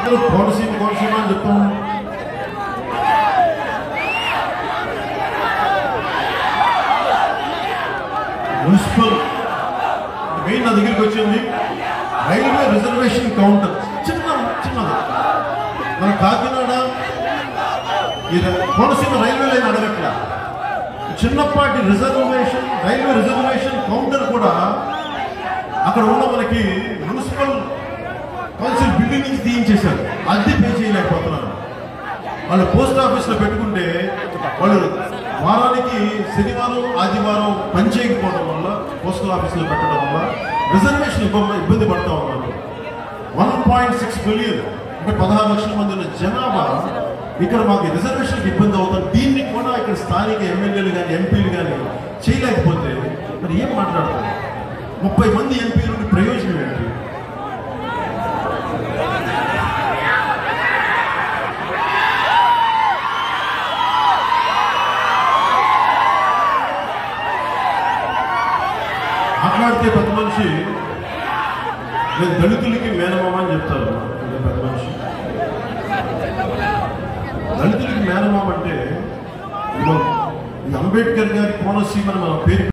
కోనసీమ కోనసీమ అని చెప్తాం municipal main నా దగ్గరికి వచ్చింది రైల్వే రిజర్వేషన్ కౌంటర్ చిన్న చిన్నది మన కాకినాడ ఈ ర- కోనసీమ రైల్వే లైన్ అడగట్ల చిన్నపాటి రిజర్వేషన్ రైల్వే రిజర్వేషన్ కౌంటర్ కూడా అక్కడ ఉన్న మనకి మున్సిపల్ కౌన్సిల్ బిల్డింగ్ నుంచి తీయించేశారు అద్దె పే చేయలేకపోతున్నారు వాళ్ళు పోస్ట్ ఆఫీస్లో పెట్టుకుంటే వాళ్ళు వారానికి శనివారం ఆదివారం పని చేయకపోవడం వల్ల పోస్టల్ ఆఫీస్లో పెట్టడం వల్ల రిజర్వేషన్ ఇబ్బంది ఇబ్బంది పడతా ఉన్నారు వన్ పాయింట్ సిక్స్ మిలియన్ అంటే పదహారు లక్షల మంది ఉన్న జనాభా ఇక్కడ మాకు రిజర్వేషన్కి ఇబ్బంది అవుతుంది దీన్ని కూడా ఇక్కడ స్థానిక ఎమ్మెల్యేలు కానీ ఎంపీలు కానీ చేయలేకపోతే మరి ఏం మాట్లాడతారు ముప్పై మంది ఎంపీలు ఉండి ప్రయోజనం ఏంటి మాట్లాడితే పెద్ద మనిషి నేను దళితులకి మేనమామ అని చెప్తారు నేను పెద్ద మనిషి దళితులకి మేనమామ అంటే ఇదిగో ఈ అంబేద్కర్ గారి కోనసీమని మనం పేరు